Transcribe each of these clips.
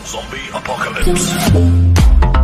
Zombie apocalypse.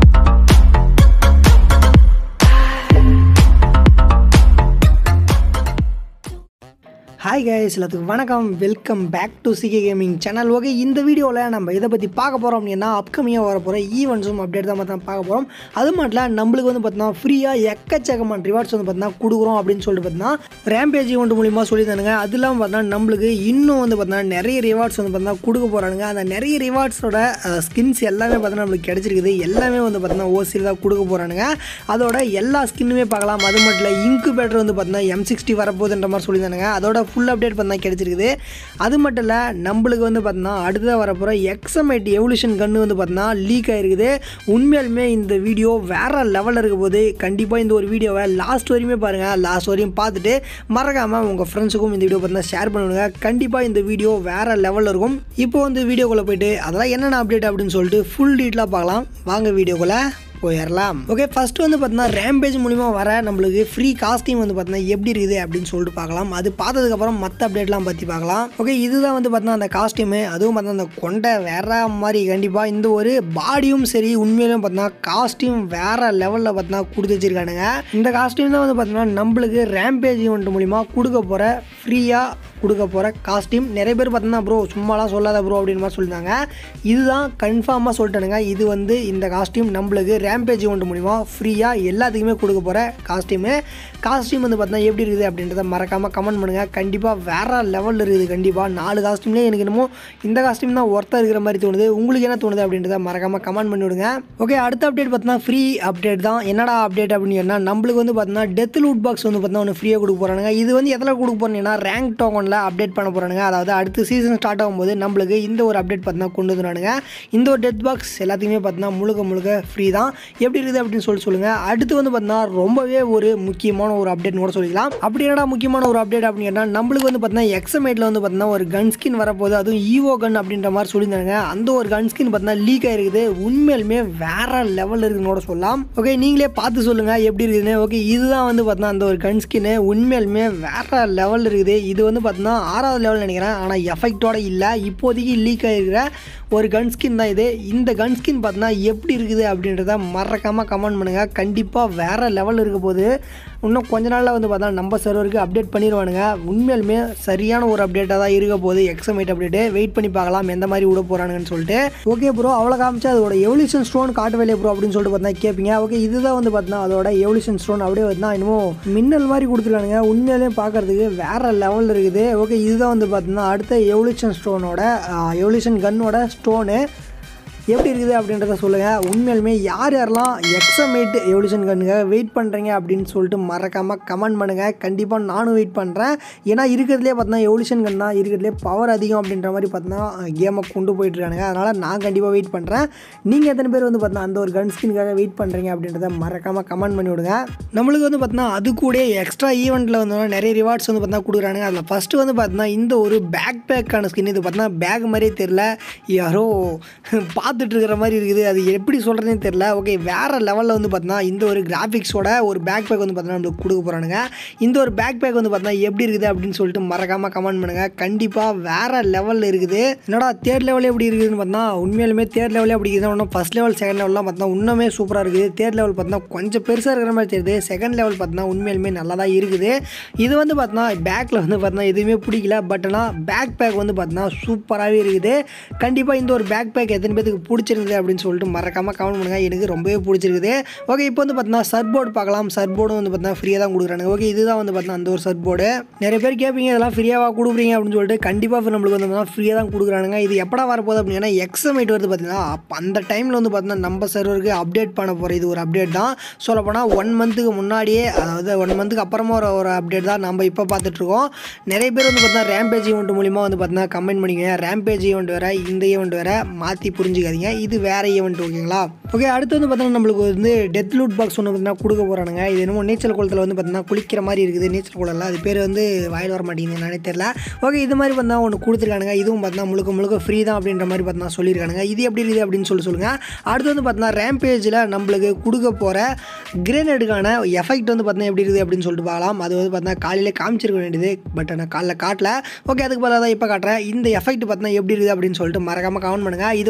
Hi guys எல்லாத்துக்கும் வணக்கம் welcome back to CK gaming channel okay இந்த வீடியோவில் நம்ம இதை பற்றி பார்க்க போகிறோம் அப்படின்னா அப்கமிங்காக வர போகிற ஈவெண்ட்ஸும் அப்டேட் தான் பார்த்தா பார்க்க போகிறோம் அது மட்டும் இல்லை நம்மளுக்கு வந்து பார்த்தீங்கன்னா ஃப்ரீயாக எக்கச்சக்கமான ரிவார்ட்ஸ் வந்து பார்த்தீங்கன்னா கொடுக்குறோம் அப்படின்னு சொல்லிட்டு பார்த்தீங்கன்னா ரேம்பேஜ் ஈவெண்ட் மூலிமா சொல்லியிருந்தானுங்க அது இல்லாமல் பார்த்தீங்கன்னா நம்மளுக்கு இன்னும் வந்து பார்த்தீங்கன்னா நிறைய ரிவார்ட்ஸ் வந்து பார்த்தீங்கன்னா கொடுக்க போகிறானுங்க அந்த நிறைய ரிவார்ட்ஸோட ஸ்கின்ஸ் எல்லாமே பார்த்தீங்கன்னா நம்மளுக்கு கிடச்சிருக்குது எல்லாமே வந்து பார்த்தீங்கன்னா ஓசியில் தான் கொடுக்க போகிறானுங்க அதோட எல்லா ஸ்கின்னுமே பார்க்கலாம் அது மட்டும் இல்லை இன்குபேட்டர் வந்து பார்த்தீங்கன்னா எம் சிக்ஸ்டி வரப்போகுதுன்ற மாதிரி சொல்லியிருந்தானுங்க அதோட ஃபுல் அப்டேட் பார்த்தா கிடச்சிருக்குது அது மட்டும் இல்லை நம்மளுக்கு வந்து பார்த்தீங்கன்னா அடுத்ததாக வரப்போகிற எக்ஸமைட் எவல்யூஷன் கன்று வந்து பார்த்தீங்கன்னா லீக் ஆகிருக்குது உண்மையாலுமே இந்த வீடியோ வேறு லெவலில் இருக்க போது கண்டிப்பாக இந்த ஒரு வீடியோவை லாஸ்ட் வரையுமே பாருங்கள் லாஸ்ட் வரையும் பார்த்துட்டு மறக்காமல் உங்கள் ஃப்ரெண்ட்ஸுக்கும் இந்த வீடியோ பார்த்தீங்கன்னா ஷேர் பண்ணுங்க கண்டிப்பாக இந்த வீடியோ வேறு லெவலில் இருக்கும் இப்போ வந்து வீடியோக்குள்ளே போயிட்டு அதெல்லாம் என்னென்ன அப்டேட் அப்படின்னு சொல்லிட்டு ஃபுல் டீட்டெயிலாக பார்க்கலாம் வாங்க வீடியோக்குள்ளே போயிடலாம் ஓகே ஃபர்ஸ்ட் வந்து பார்த்தீங்கன்னா ரேம்பேஜ் மூலிமா வர நம்மளுக்கு ஃப்ரீ காஸ்டியூம் வந்து பார்த்தீங்கன்னா எப்படி இருக்குது அப்படின்னு சொல்லிட்டு பார்க்கலாம் அது பார்த்ததுக்கப்புறம் மற்ற அப்டேட்லாம் பற்றி பார்க்கலாம் ஓகே இதுதான் வந்து பார்த்தீங்கன்னா அந்த காஸ்டியூமு அதுவும் பார்த்தீங்கன்னா அந்த கொண்டை வேற மாதிரி கண்டிப்பாக இந்த ஒரு பாடியும் சரி உண்மையிலும் பார்த்தீங்கன்னா காஸ்டியூம் வேற லெவலில் பார்த்தீங்கன்னா கொடுத்து வச்சிருக்கானுங்க இந்த காஸ்டியூம் தான் வந்து பார்த்தீங்கன்னா நம்மளுக்கு ரேம்பேஜ் ஈவெண்ட் மூலிமா கொடுக்க போகிற ஃப்ரீயாக கொடுக்க போகிற காஸ்டியூம் நிறைய பேர் பார்த்தீங்கன்னா ப்ரோ சும்மாலாம் சொல்லாத ப்ரோ அப்படின்னு மாதிரி சொல்லியிருந்தாங்க இதுதான் கன்ஃபார்மாக சொல்லிட்டானுங்க இது வந்து இந்த காஸ்டியூம் நம்மளுக்கு ரேம்பேஜ் ஒன்று மூலிமா ஃப்ரீயாக எல்லாத்துக்குமே கொடுக்க போகிற காஸ்டியூமு காஸ்டியூம் வந்து பார்த்தீங்கன்னா எப்படி இருக்குது அப்படின்றத மறக்காமல் கமெண்ட் பண்ணுங்கள் கண்டிப்பாக வேறு லெவலில் இருக்குது கண்டிப்பாக நாலு காஸ்டியூம்லேயே எனக்கு என்னமோ இந்த காஸ்டியூம் தான் ஒர்த்தாக இருக்கிற மாதிரி தோணுது உங்களுக்கு என்ன தோணுது அப்படின்றத மறக்காமல் கமெண்ட் பண்ணி விடுங்க ஓகே அடுத்த அப்டேட் பார்த்தீங்கன்னா ஃப்ரீ அப்டேட் தான் என்னடா அப்டேட் அப்படின்னு சொன்னால் நம்மளுக்கு வந்து பார்த்தீங்கன்னா டெத் லூட் பாக்ஸ் வந்து பார்த்தீங்கன்னா ஒன்று ஃப்ரீயாக கொடுக்க போகிறானுங்க இது வந்து எதில் கொடுக்க போகிறீங்கன்னா ரேங்க் டோக்கனில் அப்டேட் பண்ண போகிறானுங்க அதாவது அடுத்த சீசன் ஸ்டார்ட் ஆகும்போது நம்மளுக்கு இந்த ஒரு அப்டேட் பார்த்தீங்கன்னா கொண்டு வந்துடுறானுங்க இந்த ஒரு டெத் பாக்ஸ் எல்லாத்தையுமே பார்த்தீங்கன்னா முழுக்க முழுக்க ஃப்ரீ தான் எப்படி இருக்குது அப்படின்னு சொல்லி சொல்லுங்கள் அடுத்து வந்து பார்த்தீங்கன்னா ரொம்பவே ஒரு முக்கியமான ஒரு அப்டேட்னு கூட சொல்லிக்கலாம் அப்படி என்னடா முக்கியமான ஒரு அப்டேட் அப்படின்னு கேட்டால் நம்மளுக்கு வந்து பார்த்தீங்கன்னா எக்ஸமேட்டில் வந்து பார்த்தீங்கன்னா ஒரு கன் ஸ்கின் வரப்போகுது அதுவும் ஈவோ கன் அப்படின்ற மாதிரி சொல்லியிருந்தாங்க அந்த ஒரு கன் ஸ்கின் பார்த்தீங்கன்னா லீக் ஆயிருக்குது உண்மையிலுமே வேற லெவலில் இருக்குன்னு கூட சொல்லலாம் ஓகே நீங்களே பார்த்து சொல்லுங்கள் எப்படி இருக்குதுன்னு ஓகே இதுதான் வந்து பார்த்தீங்கன்னா அந்த ஒரு கன் ஸ்கின்னு உண்மையிலுமே வேற லெவலில் இருக்குது இது வந்து பார்த்தீங்கன்னா ஆறாவது லெவல் நினைக்கிறேன் ஆனால் எஃபெக்டோட இல்லை இப்போதைக்கு லீக் ஆகிருக்கிற ஒரு கன் ஸ்கின் தான் இது இந்த கன் ஸ்கின் பார்த்தீங்கன்னா எப்படி இருக்குது அப்படின்றத மறக்காமல் கமெண்ட் பண்ணுங்கள் கண்டிப்பாக வேறு லெவல் இருக்க போது இன்னும் கொஞ்ச நாளில் வந்து பார்த்தா நம்ம சர்வருக்கு அப்டேட் பண்ணிடுவானுங்க உண்மையாலுமே சரியான ஒரு அப்டேட்டாக தான் இருக்க போகுது எக்ஸமைட் அப்டேட்டு வெயிட் பண்ணி பார்க்கலாம் எந்த மாதிரி விட போகிறானுங்கன்னு சொல்லிட்டு ஓகே ப்ரோ அவ்வளோ காமிச்சு அதோட எவல்யூஷன் ஸ்டோன் காட்டுவேலே ப்ரோ அப்படின்னு சொல்லிட்டு பார்த்தா கேட்பீங்க ஓகே இதுதான் வந்து பார்த்தீங்கன்னா அதோட எவல்யூஷன் ஸ்டோன் அப்படியே வந்து இன்னமும் மின்னல் மாதிரி கொடுத்துருக்கானுங்க உண்மையிலேயே பார்க்கறதுக்கு வேற லெவலில் இருக்குது ஓகே இதுதான் வந்து பார்த்தீங்கன்னா அடுத்த எவல்யூஷன் ஸ்டோனோட எவல்யூஷன் கன்னோட ஸ்டோனு எப்படி இருக்குது அப்படின்றத சொல்லுங்கள் உண்மையிலுமே யார் யாரெல்லாம் எக்ஸமேட் எவல்யூஷன் கண்ணுக்காக வெயிட் பண்ணுறீங்க அப்படின்னு சொல்லிட்டு மறக்காமல் கமெண்ட் பண்ணுங்கள் கண்டிப்பாக நானும் வெயிட் பண்ணுறேன் ஏன்னா இருக்கிறதுலே பார்த்தீங்கன்னா எவல்யூஷன் கன் தான் இருக்கிறதுலே பவர் அதிகம் அப்படின்ற மாதிரி பார்த்தீங்கன்னா கேமை கொண்டு போயிட்டுருக்கானுங்க அதனால் நான் கண்டிப்பாக வெயிட் பண்ணுறேன் நீங்கள் எத்தனை பேர் வந்து பார்த்தீங்கன்னா அந்த ஒரு கன் ஸ்கின்காக வெயிட் பண்ணுறீங்க அப்படின்றத மறக்காமல் கமெண்ட் பண்ணி விடுங்க நம்மளுக்கு வந்து பார்த்தீங்கன்னா அது கூட எக்ஸ்ட்ரா ஈவெண்ட்டில் வந்து நிறைய ரிவார்ட்ஸ் வந்து பார்த்தீங்கன்னா கொடுக்குறானுங்க அதில் ஃபஸ்ட்டு வந்து பார்த்தீங்கன்னா இந்த ஒரு பேக் பேக்கான ஸ்கின் இது பார்த்தீங்கன்னா பேக் மாதிரியே தெரில யாரோ பார்த்துட்டு இருக்கிற மாதிரி இருக்குது அது எப்படி சொல்கிறதுன்னு தெரில ஓகே வேறு லெவலில் வந்து பார்த்தீங்கன்னா இந்த ஒரு கிராஃபிக்ஸோட ஒரு பேக் பேக் வந்து பார்த்தீங்கன்னா நம்மளுக்கு கொடுக்க போகிறானுங்க இந்த ஒரு பேக் பேக் வந்து பார்த்தீங்கன்னா எப்படி இருக்குது அப்படின்னு சொல்லிட்டு மறக்காமல் கமெண்ட் பண்ணுங்கள் கண்டிப்பாக வேறு லெவலில் இருக்குது என்னடா தேர்ட் லெவலே எப்படி இருக்குதுன்னு பார்த்தா உண்மையிலுமே தேர்ட் லெவலே அப்படி இருக்குது இன்னும் ஃபஸ்ட் லெவல் செகண்ட் லெவல்லாம் பார்த்தா இன்னுமே சூப்பராக இருக்குது தேர்ட் லெவல் பார்த்தீங்கன்னா கொஞ்சம் பெருசாக இருக்கிற மாதிரி தெரியுது செகண்ட் லெவல் பார்த்தீங்கன்னா உண்மையிலுமே நல்லா தான் இருக்குது இது வந்து பார்த்தீங்கன்னா பேக்கில் வந்து பார்த்தீங்கன்னா எதுவுமே பிடிக்கல பட் ஆனால் பேக் பேக் வந்து பார்த்தீங்கன்னா சூப்பராகவே இருக்குது கண்டிப்பாக இந்த ஒரு பேக் பேக் எத்தனை பேத்துக்கு பிடிச்சிருக்குது அப்படின்னு சொல்லிட்டு மறக்காமல் கமெண்ட் பண்ணுங்கள் எனக்கு ரொம்பவே பிடிச்சிருக்குது ஓகே இப்போ வந்து பார்த்தீங்கன்னா சர்போர்டு பார்க்கலாம் சர்போர்டும் வந்து பார்த்தீங்கன்னா ஃப்ரீயாக தான் கொடுக்குறாங்க ஓகே இதுதான் வந்து பார்த்தீங்கன்னா அந்த ஒரு சர்போர்டு நிறைய பேர் கேட்பீங்க இதெல்லாம் ஃப்ரீயாக கொடுக்குறீங்க அப்படின்னு சொல்லிட்டு கண்டிப்பாக நம்மளுக்கு வந்து பார்த்தீங்கன்னா ஃப்ரீயாக தான் கொடுக்குறாங்க இது எப்படா வரப்போகுது அப்படின்னா எக்ஸமைட் வருது பார்த்தீங்கன்னா அப்போ அந்த டைமில் வந்து பார்த்தீங்கன்னா நம்ம சர்வருக்கு அப்டேட் பண்ண போகிற இது ஒரு அப்டேட் தான் சொல்லப்போனால் ஒன் மந்த்துக்கு முன்னாடியே அதாவது ஒன் மந்த்துக்கு அப்புறமா ஒரு ஒரு அப்டேட் தான் நம்ம இப்போ பார்த்துட்ருக்கோம் நிறைய பேர் வந்து பார்த்தீங்கன்னா ரேம்பேஜ் ஈவெண்ட் மூலிமா வந்து பார்த்தீங்கன்னா கமெண்ட் பண்ணிக்கோங்க ரேம்பேஜ் ஈவெண்ட் வேறு இந்த ஈவெண்ட் வேறு மாற்றி புரிஞ்சுக்காதீங்க இது வேறு ஈவெண்ட் ஓகேங்களா ஓகே அடுத்து வந்து பார்த்தீங்கன்னா நம்மளுக்கு வந்து டெத் லூட் பாக்ஸ் ஒன்று பார்த்தீங்கன்னா கொடுக்க போகிறானுங்க இது என்னமோ நீச்சல் குளத்தில் வந்து பார்த்தீங்கன்னா குளிக்கிற மாதிரி இருக்குது நீச்சல் குளம்ல அது பேர் வந்து வாயில் வர மாட்டேங்குது என்னன்னே தெரியல ஓகே இது மாதிரி பார்த்தா ஒன்று கொடுத்துருக்கானுங்க இதுவும் பார்த்தீங்கன்னா முழுக்க முழுக்க ஃப்ரீ தான் அப்படின்ற மாதிரி பார்த்தீங்கன்னா சொல்லியிருக்கானுங்க இது எப்படி இருக்குது அப்படின்னு சொல்லி சொல்லுங்கள் அடுத்து வந்து பார்த்தீங்கன்னா ரேம்பேஜில் நம்மளுக்கு கொடுக்க போகிற கிரேனேடுக்கான எஃபெக்ட் வந்து பார்த்தீங்கன்னா எப்படி இருக்குது அப்படின்னு சொல்லிட்டு பார்க்கலாம் அது வந்து பார்த்தீங்கன்னா காலையில் காமிச்சிருக்க வேண்டியது பட் நான் காலைல காட்டல ஓகே அதுக்கு பதிலாக தான் இப்போ காட்டுறேன் இந்த எஃபெக்ட் பார்த்தீங்கன்னா எப்படி இருக்குது அப்படின்னு சொல்லிட்டு மறக்காமல் கமெண்ட் பண்ணுங்கள் இது வந்து பார்த்தீங்கன்னா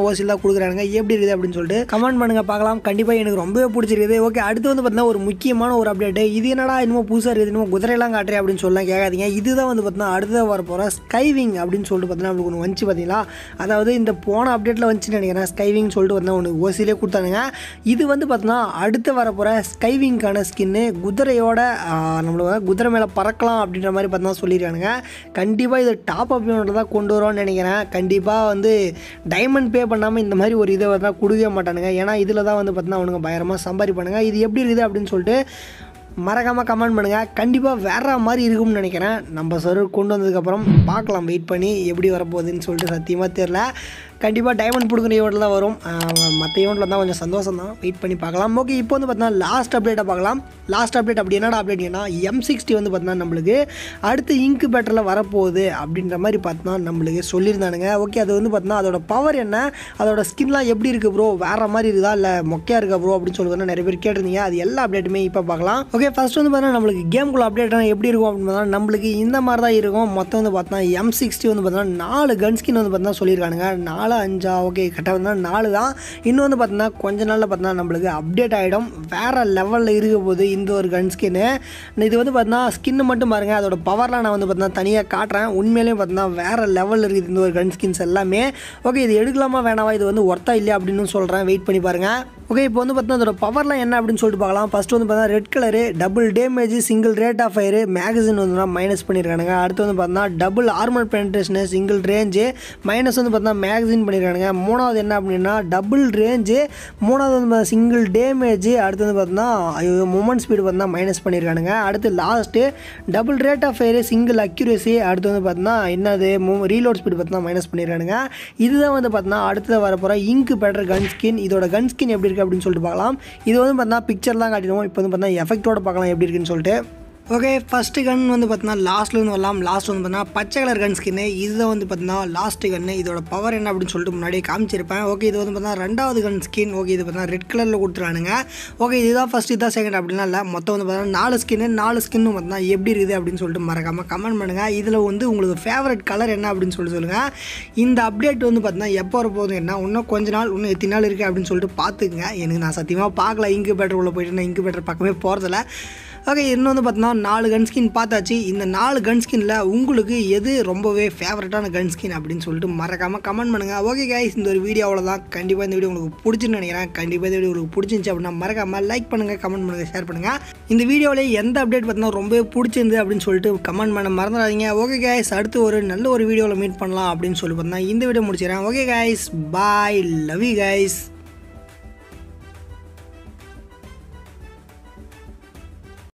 ஓசியில் தான் கொடுக்குறாங்க எப்படி இருக்குது அப்படின்னு சொல்லிட்டு கமெண்ட் பண்ணுங்க பார்க்கலாம் கண்டிப்பாக எனக்கு ரொம்பவே பிடிச்சிருக்குது ஓகே அடுத்து வந்து பார்த்தீங்கன்னா ஒரு முக்கியமான ஒரு அப்டேட் இது என்னடா இன்னும் புதுசாக இருக்குது இன்னும் குதிரையெல்லாம் காட்டுறேன் அப்படின்னு சொல்லலாம் கேட்காதீங்க இதுதான் வந்து பார்த்தீங்கன்னா அடுத்த வர போகிற ஸ்கைவிங் அப்படின்னு சொல்லிட்டு பார்த்தீங்கன்னா நம்மளுக்கு ஒன்று வந்துச்சு பார்த்தீங்களா அதாவது இந்த போன அப்டேட்டில் வந்துச்சு நினைக்கிறேன் ஸ்கைவிங் சொல்லிட்டு பார்த்தீங்கன்னா ஒன்று ஓசிலே கொடுத்தானுங்க இது வந்து பார்த்தீங்கன்னா அடுத்து வர போகிற ஸ்கைவிங்கான ஸ்கின்னு குதிரையோட ஆஹ், நம்மளுக்கு குதிரை மேலே பறக்கலாம் அப்படின்ற மாதிரி பார்த்தீங்கன்னா சொல்லியிருக்கானுங்க கண்டிப்பாக இது டாப் அப் தான் கொண்டு வரோம்னு நினைக்கிறேன் கண்டிப்பாக வந்து டைமண்ட் பே பண்ணாமல் இந்த மாதிரி ஒரு இதை தான் கொடுக்கவே மாட்டானுங்க ஏன்னா இதில் தான் வந்து பார்த்தீங்கன்னா அவனுங்க பயங்கரமாக சம்பாதிப்பானுங்க இது எப்படி இருக்குது அப்படின்னு சொல்லிட்டு மறக்காமல் கமெண்ட் பண்ணுங்கள் கண்டிப்பாக வேற மாதிரி இருக்கும்னு நினைக்கிறேன் நம்ம சர்வர் கொண்டு வந்ததுக்கப்புறம் பார்க்கலாம் வெயிட் பண்ணி எப்படி வரப்போகுதுன்னு சொல்லிட்டு சத்தியமாக தெரில கண்டிப்பாக டைமண்ட் கொடுக்குற ஈவெண்ட்டில் தான் வரும் மற்ற ஈவெண்ட்டில் தான் கொஞ்சம் சந்தோஷம் தான் வெயிட் பண்ணி பார்க்கலாம் ஓகே இப்போ வந்து பார்த்தீங்கன்னா லாஸ்ட் அப்டேட்டை பார்க்கலாம் லாஸ்ட் அப்டேட் அப்படி என்னடா அப்டேட் ஏன்னா எம் சிக்ஸ்டி வந்து பார்த்தீங்கன்னா நம்மளுக்கு அடுத்து இங்கு பேட்டரில் வரப்போகுது அப்படின்ற மாதிரி பார்த்தோன்னா நம்மளுக்கு சொல்லியிருந்தானுங்க ஓகே அது வந்து பார்த்தீங்கன்னா அதோட பவர் என்ன அதோட ஸ்கின்லாம் எப்படி இருக்குது ப்ரோ வேறு மாதிரி இருக்குதா இல்லை மொக்கையாக இருக்கா ப்ரோ அப்படின்னு சொல்லுவாங்க நிறைய பேர் கேட்டிருந்தீங்க அது எல்லா அப்டேட்டுமே இப்போ பார்க்கலாம் ஓகே ஃபர்ஸ்ட் வந்து பார்த்தீங்கன்னா நம்மளுக்கு கேம்குள்ள அப்டேட் எப்படி இருக்கும் அப்படின்னு பார்த்தா நம்மளுக்கு இந்த மாதிரி தான் இருக்கும் மொத்தம் வந்து பார்த்தா எம் சிக்ஸ்டி வந்து பார்த்தீங்கன்னா நாலு கன் ஸ்கின் வந்து பார்த்தீங்கன்னா சொல்லியிருக்கானுங்க நாலு அஞ்சா ஓகே கரெக்டாக வந்து நாலு தான் இன்னும் வந்து பார்த்தீங்கன்னா கொஞ்ச நாளில் பார்த்தீங்கன்னா நம்மளுக்கு அப்டேட் ஆகிடும் வேறு லெவலில் இருக்க போது இந்த ஒரு கன் ஸ்கின்னு இது வந்து பார்த்தீங்கன்னா ஸ்கின்னு மட்டும் பாருங்கள் அதோட பவர்லாம் நான் வந்து பார்த்தீங்கன்னா தனியாக காட்டுறேன் உண்மையிலேயும் பார்த்தீங்கன்னா வேறு லெவலில் இருக்குது இந்த ஒரு கன் ஸ்கின்ஸ் எல்லாமே ஓகே இது எடுக்கலாமா வேணாவா இது வந்து ஒர்த்தா இல்லையா அப்படின்னு சொல்கிறேன் வெயிட் பண்ணி பாருங்கள் ஓகே இப்போ வந்து பார்த்தீங்கன்னா அதோட பவர்லாம் என்ன அப்படின்னு சொல்லிட்டு பார்க்கலாம் ஃபஸ்ட்டு வந்து பார்த்தீங்கன்னா red colour double damage single rate of fire magazine வந்து மைனஸ் பண்ணியிருக்கானுங்க அடுத்து வந்து பார்த்தீங்கன்னா double armour penetration single range minus வந்து பார்த்தீங்கன்னா மேகசின் பண்ணியிருக்கானுங்க மூணாவது என்ன அப்படின்னா டபுள் ரேஞ்சு மூணாவது வந்து சிங்கிள் டேமேஜ் அடுத்து வந்து பார்த்தீங்கன்னா மூமெண்ட் ஸ்பீடு பார்த்தீங்கன்னா மைனஸ் பண்ணியிருக்கானுங்க அடுத்து last double rate of fire single accuracy அடுத்து வந்து பார்த்தீங்கன்னா என்னது ரீலோட் ஸ்பீடு பார்த்தீங்கன்னா மைனஸ் பண்ணியிருக்கானுங்க இதுதான் வந்து பார்த்தீங்கன்னா அடுத்தது வரப்போகிற இங்கு பெட்டர் கன் ஸ்கின் இதோட கன் ஸ்கின் எப்படி இருக்குது அப்படின்னு சொல்லிட்டு பார்க்கலாம் இது வந்து பார்த்தீங்கன்னா பிக்சர் தான் காட்டிடுவோம் இப்போ வந்து பார்த்தீங்கன்னா எஃபெக்ட்டோட பார்க்கலாம் எப்படி இருக்குன்னு சொல்லிட்டு ஓகே ஃபஸ்ட்டு கன் வந்து பார்த்தீங்கன்னா லாஸ்ட்ல வந்து வரலாம் லாஸ்ட் வந்து பார்த்தீங்கன்னா பச்சை கலர் கன் ஸ்கின்னு இதுதான் வந்து பார்த்தீங்கன்னா லாஸ்ட் கன்னு இதோட பவர் என்ன அப்படின்னு சொல்லிட்டு முன்னாடியே காமிச்சிருப்பேன் ஓகே இது வந்து பார்த்தீங்கன்னா ரெண்டாவது கன் ஸ்கின் ஓகே இது பார்த்தீங்கன்னா ரெட் கலரில் கொடுத்துருவானுங்க ஓகே இதுதான் ஃபஸ்ட் இதுதான் செகண்ட் அப்படின்னா இல்லை மொத்தம் வந்து பார்த்தீங்கன்னா நாலு ஸ்கின்னு நாலு ஸ்கின்னு பார்த்தீங்கன்னா எப்படி இருக்குது அப்படின்னு சொல்லிட்டு மறக்காமல் கமெண்ட் பண்ணுங்கள் இதில் வந்து உங்களுக்கு ஃபேவரட் கலர் என்ன அப்படின்னு சொல்லிட்டு சொல்லுங்கள் இந்த அப்டேட் வந்து பார்த்தீங்கன்னா எப்போ வர போகுது என்ன இன்னும் கொஞ்ச நாள் இன்னும் எத்தனை நாள் இருக்குது அப்படின்னு சொல்லிட்டு பார்த்துக்குங்க எனக்கு நான் சத்தியமாக பார்க்கல இங்கு பேட்டர் உள்ள போயிட்டு நான் இங்கு பேட்டர் பக்கமே போகிறதில்ல ஓகே இன்னும் வந்து பார்த்தீங்கன்னா நாலு கன் ஸ்கின் பார்த்தாச்சு இந்த நாலு கன் ஸ்கின்ல உங்களுக்கு எது ரொம்பவே ஃபேவரட்டான கன் ஸ்கின் அப்படின்னு சொல்லிட்டு மறக்காமல் கமெண்ட் பண்ணுங்கள் ஓகே கைஸ் இந்த ஒரு வீடியோ அவ்வளோதான் கண்டிப்பாக இந்த வீடியோ உங்களுக்கு பிடிச்சுன்னு நினைக்கிறேன் கண்டிப்பாக இந்த வீடியோ உங்களுக்கு பிடிச்சிருந்துச்சு அப்படின்னா மறக்காமல் லைக் பண்ணுங்கள் கமெண்ட் பண்ணுங்கள் ஷேர் பண்ணுங்கள் இந்த வீடியோவில் எந்த அப்டேட் பார்த்தீங்கன்னா ரொம்பவே பிடிச்சிருந்து அப்படின்னு சொல்லிட்டு கமெண்ட் பண்ண மறந்துடாதீங்க ஓகே கைஸ் அடுத்து ஒரு நல்ல ஒரு வீடியோவில் மீட் பண்ணலாம் அப்படின்னு சொல்லி பார்த்தீங்கன்னா இந்த வீடியோ முடிச்சிடறேன் okay guys bye love you guys